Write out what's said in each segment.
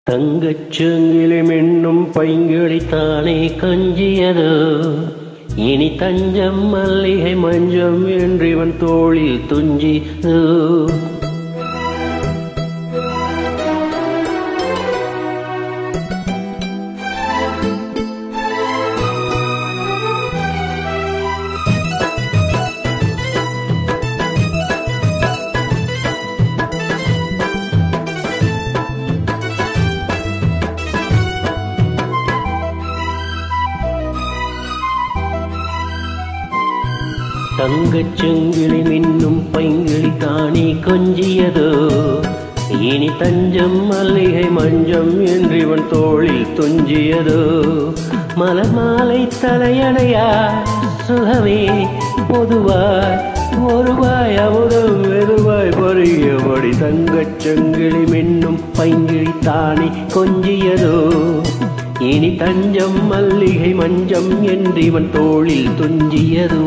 தங்கச்சங்கிலி மென்னும் பைங்கிழித்தானே கஞ்சியதோ இனி தஞ்சம் மல்லிகை மஞ்சம் என்றிவன் தோளில் துஞ்சியதோ தங்கச் செங்கிளி மின்னும் பைங்கிளி தானே கொஞ்சியதோ இனி தஞ்சம் மல்லிகை மஞ்சம் என்றிவன் தோளில் துஞ்சியதோ மலர் மாலை தலையணையா சுகமே பொதுவாய் ஒருவாய் அமுதம் வெறுவாய் பொறியபடி தங்கச் செங்கிளி மின்னும் பைங்கிளி தானே கொஞ்சியதோ இனி தஞ்சம் மல்லிகை மஞ்சம் என்றிவன் தோளில் துஞ்சியதோ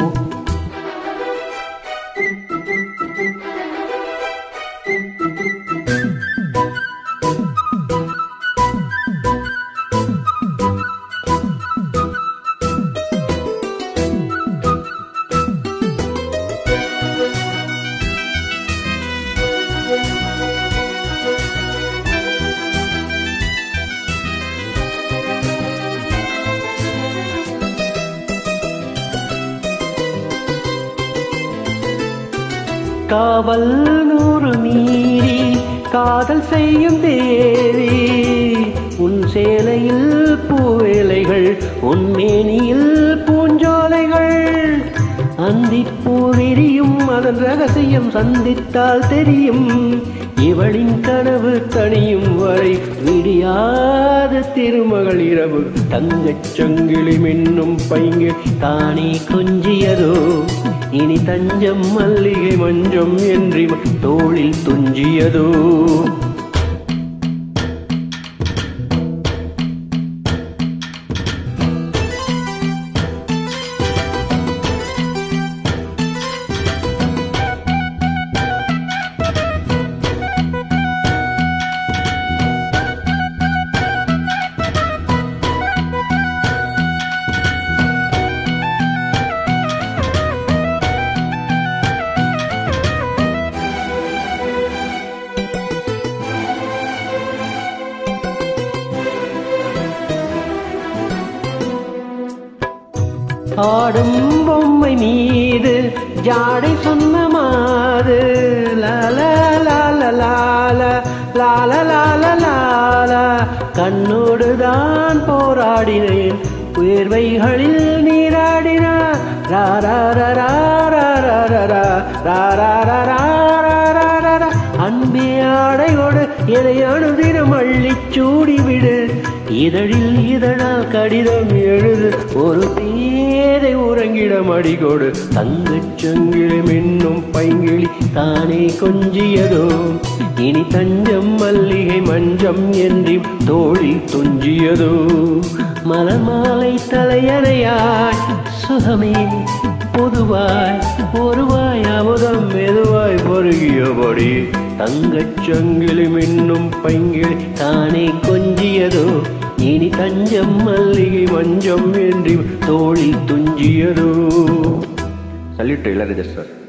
காவல் நூறு மீறி காதல் செய்யும் தேவி உன் சேலையில் பூவேலைகள் உன் மேனியில் பூஞ்சோலைகள் அந்திப்பூ விரியும் அதன் ரகசியம் சந்தித்தால் தெரியும் இவளின் கனவு தனியும் வரை விடியாத திருமகள் இரவு தங்கச் சங்கிலி மின்னும் பைங்கு தானே கொஞ்சியதோ இனி தஞ்சம் மல்லிகை மஞ்சம் என்றி தோளில் துஞ்சியதோ ஆடும் பொம்மை மீது ஜாடை சொன்ன மாது லால லால லால லால லால லால கண்ணோடு தான் போராடினேன் உயர்வைகளில் நீராடினார் அன்பே ஆடையோடு எதை அணுதினம் அள்ளிச் சூடிவிடு இதழில் இதழால் கடிதம் எழுது ஒரு பேரை உறங்கிடம் அடிகொடு தங்கச் சங்கிலி மின்னும் பைங்கிளி தானே கொஞ்சியதோ இனி தஞ்சம் மல்லிகை மஞ்சம் என்றி தோளில் துஞ்சியதோ மலர் மாலை தலையணையாய் சுகமே பொதுவாய் ஒருவாய் அமுதம் மெதுவாய் பொருகியபடி தங்கச் சங்கிலி மின்னும் பைங்கிளி தானே கொஞ்சியதோ இனி தஞ்சம் மல்லிகை மஞ்சம் என்று தோளில் துஞ்சியதோ சல்யூட் இளையராஜா சார்